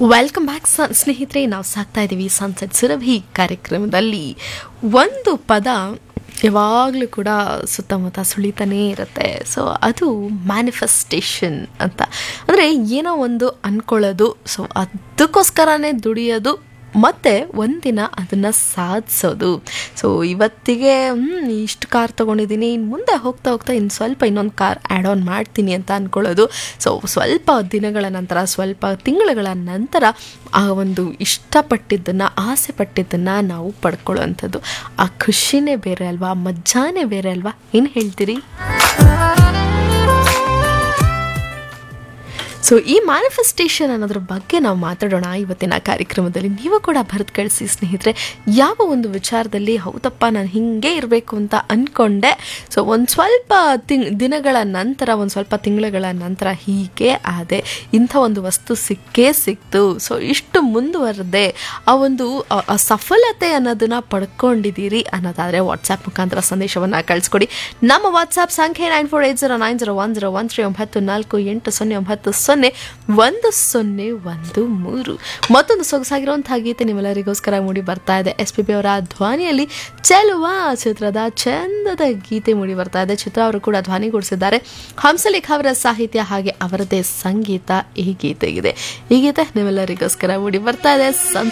welcome back ಸ್ನೇಹಿತರೆ ನಾವು ಸಾಕ್ತಾ ಇದ್ದೀವಿ ಸನ್ಸೆಟ್ ಸುರಭಿ ಕಾರ್ಯಕ್ರಮದಲ್ಲಿ ಒಂದು ಪದ ಯಾವಾಗಲೂ ಕೂಡ ಸುತ್ತಮುತ್ತ ಸುಳಿತಾನೇ ಇರುತ್ತೆ ಸೊ ಅದು ಮ್ಯಾನಿಫೆಸ್ಟೇಷನ್ ಅಂತ ಅಂದರೆ ಏನೋ ಒಂದು ಅಂದ್ಕೊಳ್ಳೋದು ಸೊ ಅದಕ್ಕೋಸ್ಕರನೇ ದುಡಿಯೋದು ಮತ್ತು ಒಂದಿನ ಅದನ್ನು ಸಾಧಿಸೋದು ಸೊ ಇವತ್ತಿಗೆ ಹ್ಮ್, ಇಷ್ಟು ಕಾರ್ ತೊಗೊಂಡಿದ್ದೀನಿ ಇನ್ನು ಮುಂದೆ ಹೋಗ್ತಾ ಹೋಗ್ತಾ ಇನ್ನು ಸ್ವಲ್ಪ ಇನ್ನೊಂದು ಕಾರ್ ಆ್ಯಡ್ ಆನ್ ಮಾಡ್ತೀನಿ ಅಂತ ಅಂದ್ಕೊಳ್ಳೋದು ಸೊ ಸ್ವಲ್ಪ ದಿನಗಳ ನಂತರ ಸ್ವಲ್ಪ ತಿಂಗಳುಗಳ ನಂತರ ಆ ಒಂದು ಇಷ್ಟಪಟ್ಟಿದ್ದನ್ನು ಆಸೆ ಪಟ್ಟಿದ್ದನ್ನು ನಾವು ಪಡ್ಕೊಳ್ಳೋವಂಥದ್ದು ಆ ಖುಷಿನೇ ಬೇರೆ ಅಲ್ವಾ ಆ ಮಜ್ಜಾನೇ ಬೇರೆ ಅಲ್ವಾ ಏನು ಹೇಳ್ತೀರಿ ಸೊ ಈ ಮ್ಯಾನಿಫೆಸ್ಟೇಷನ್ ಅನ್ನೋದ್ರ ಬಗ್ಗೆ ನಾವು ಮಾತಾಡೋಣ ಇವತ್ತಿನ ಕಾರ್ಯಕ್ರಮದಲ್ಲಿ ನೀವು ಕೂಡ ಬರೆದು ಕಳಿಸಿ ಸ್ನೇಹಿತರೆ ಯಾವ ಒಂದು ವಿಚಾರದಲ್ಲಿ ಹೌದಪ್ಪ ನಾನು ಹಿಂಗೆ ಇರಬೇಕು ಅಂತ ಅಂದ್ಕೊಂಡೆ ಸೊ ಒಂದು ಸ್ವಲ್ಪ ತಿಂಗ್ ದಿನಗಳ ನಂತರ ಒಂದು ಸ್ವಲ್ಪ ತಿಂಗಳುಗಳ ನಂತರ ಹೀಗೆ ಆದೆ ಇಂಥ ಒಂದು ವಸ್ತು ಸಿಕ್ಕೇ ಸಿಕ್ತು ಸೊ ಇಷ್ಟು ಮುಂದುವರೆದೆ ಆ ಒಂದು ಆ, ಆ ಸಫಲತೆ ಅನ್ನೋದನ್ನ ಪಡ್ಕೊಂಡಿದ್ದೀರಿ ಅನ್ನೋದಾದರೆ ವಾಟ್ಸ್ಆ್ಯಪ್ ಮುಖಾಂತರ ಸಂದೇಶವನ್ನು ಕಳಿಸ್ಕೊಡಿ ನಮ್ಮ ವಾಟ್ಸ್ಆ್ಯಪ್ ಸಂಖ್ಯೆ nine four eight zero nine zero one zero one three ಒಂಬತ್ತು ನಾಲ್ಕು ಎಂಟು ಸೊನ್ನೆ ಒಂಬತ್ತು ಸೊನ್ನೆ ಒಂದು ಸೊನ್ನೆ ಒಂದು ಮೂರು ಮತ್ತೊಂದು ಸೊಗಸಾಗಿರುವಂತಹ ಗೀತೆ ನಿಮ್ಮೆಲ್ಲರಿಗೋಸ್ಕರ ಮೂಡಿ ಬರ್ತಾ ಇದೆ ಎಸ್ ಪಿ ಬಿ ಅವರ ಧ್ವನಿಯಲ್ಲಿ ಚೆಲುವ ಚಿತ್ರದ ಚಂದದ ಗೀತೆ ಮೂಡಿ ಬರ್ತಾ ಇದೆ ಚಿತ್ರ ಅವರು ಕೂಡ ಧ್ವನಿಗೂಡಿಸಿದ್ದಾರೆ ಹಂಸಲೇಖ ಅವರ ಸಾಹಿತ್ಯ ಹಾಗೆ ಅವರದೇ ಸಂಗೀತ ಈ ಗೀತೆಗಿದೆ ಈ ಗೀತೆ ನಿಮ್ಮೆಲ್ಲರಿಗೋಸ್ಕರ ಮೂಡಿ ಬರ್ತಾ ಇದೆ ಸನ್